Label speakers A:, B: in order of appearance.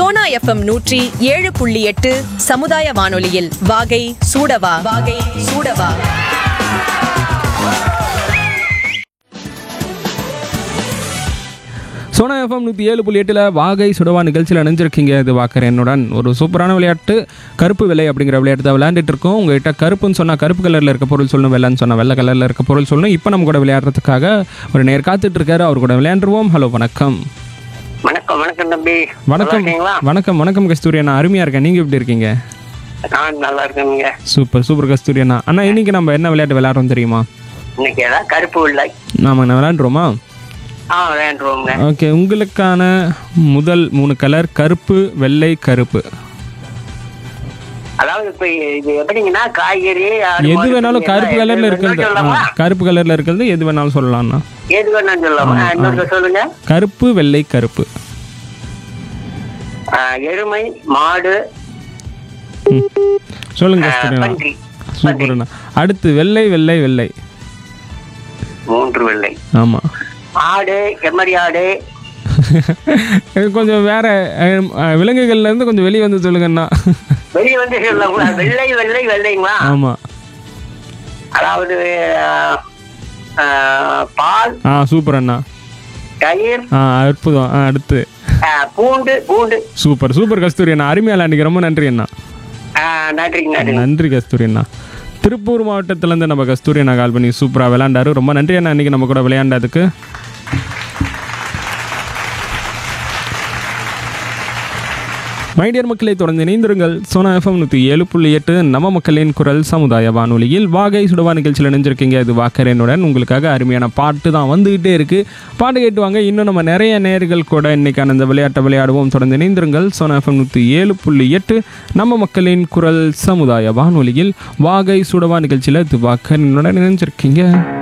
A: Sona FM நூற்றி ஏழு புள்ளி எட்டு சமுதாய வானொலியில் வாகை சூடவா வாகை சூடவா
B: சோனா எஃப்எம் நூற்றி ஏழு புள்ளி எட்டில் வாகை சுடவா நிகழ்ச்சியில் இணைஞ்சிருக்கீங்க இது வாக்கர் என்னுடன் ஒரு சூப்பரான விளையாட்டு கருப்பு வெள்ளை அப்படிங்கிற விளையாட்டு தான் விளையாண்டுட்டு இருக்கோம் உங்ககிட்ட கருப்புன்னு சொன்னால் கருப்பு கலரில் இருக்க பொருள் சொல்லணும் வெள்ளைன்னு சொன்னால் வெள்ளை கலரில் இருக்க பொருள் சொல்லணும் இப்போ நம்ம கூட விளையாடுறதுக்காக ஒரு நேர் காத்துட்டு இருக்காரு அவர் கூட விளையாண்டுருவோம் ஹலோ வணக்கம்
C: வணக்கம் வணக்கம் தம்பி
B: வணக்கம்
C: நல்லா இருக்கீங்களா
B: வணக்கம் வணக்கம் கஸ்தூரி அண்ணா அருமையாக இருக்கேன் நீங்கள் எப்படி இருக்கீங்க
C: நான் நல்லா இருக்கேங்க
B: சூப்பர் சூப்பர் கஸ்தூரி அண்ணா அண்ணா இன்னைக்கு நம்ம என்ன விளையாட்டு விளையாடுறோம் தெரியுமா
C: இன்னைக்கு ஏதாவது கருப்பு இல்லை
B: நாம என்ன விளையாண்டுருவோமா
C: ஆ விளையாண்டுருவோங்க
B: ஓகே உங்களுக்கான முதல் மூணு கலர் கருப்பு வெள்ளை கருப்பு
C: அதாவது இப்ப இது எப்படிங்கன்னா காய்கறி ஆடு,
B: எது
C: மாடு,
B: வேணாலும்
C: எல்லாம்
B: கருப்பு
C: எது
B: கலர்ல
C: வேணாலும்
B: இருக்கிறது
C: சொல்லலாமா?
B: ஆ, கருப்பு கலர்ல இருக்கிறது எது வேணாலும் சொல்லலாம்ண்ணா
C: எது வேணாலும் சொல்லலாமா இன்னொரு சொல்லுங்க
B: கருப்பு வெள்ளை கருப்பு
C: ஆ, எருமை மாடு
B: ம். சொல்லுங்க
C: ஆ,
B: கஸ்தூரி அண்ணா.
C: பன்றி
B: சூப்பர்ண்ணா அடுத்து வெள்ளை வெள்ளை வெள்ளை
C: மூன்று வெள்ளை
B: ஆமா
C: ஆடு செம்மறி ஆடு
B: இது கொஞ்சம் வேற அஹ், அஹ், விலங்குகள்ல இருந்து கொஞ்சம் வெளியே வந்து சொல்லுங்கண்ணா
C: வெளியே வந்து சொல்லலாங்களா வெள்ளை வெள்ளை வெள்ளைங்களா
B: ஆமா
C: அதாவது ஆ, ஆ, பால்
B: ஆ சூப்பர் அண்ணா
C: தயிர்
B: ஆ அற்புதம் ஆ, அடுத்து
C: ஆ, பூண்டு பூண்டு
B: சூப்பர் சூப்பர் கஸ்தூரி அண்ணா அருமையா விளையாண்டுக்கு ரொம்ப நன்றி அண்ணா
C: ஆ, நன்றிங்க நன்றி
B: நன்றி கஸ்தூரி அண்ணா திருப்பூர் மாவட்டத்திலேருந்து நம்ம கஸ்தூரி அண்ணா கால் பண்ணி சூப்பராக விளையாண்டாரு ரொம்ப நன்றி அண்ணா இன்னைக்கு நம்ம கூட விளையாண்டதுக்கு மைடியர் மக்களை தொடர்ந்து இணைந்திருங்கள் சோனா எஃப்எம் நூற்றி ஏழு புள்ளி எட்டு நம்ம மக்களின் குரல் சமுதாய வானொலியில் வாகை சுடவா நிகழ்ச்சியில் இணைஞ்சிருக்கீங்க இது வாக்கரனுடன் உங்களுக்காக அருமையான பாட்டு தான் வந்துகிட்டே இருக்கு பாட்டு கேட்டு வாங்க இன்னும் நம்ம நிறைய நேர்கள் கூட இன்னைக்கான இந்த விளையாட்டை விளையாடுவோம் தொடர்ந்து இணைந்திருங்கள் சோனா எஃப்எம் நூற்றி ஏழு புள்ளி எட்டு நம்ம மக்களின் குரல் சமுதாய வானொலியில் வாகை சுடவா நிகழ்ச்சியில் இது வாக்கரனுடன் இணைஞ்சிருக்கீங்க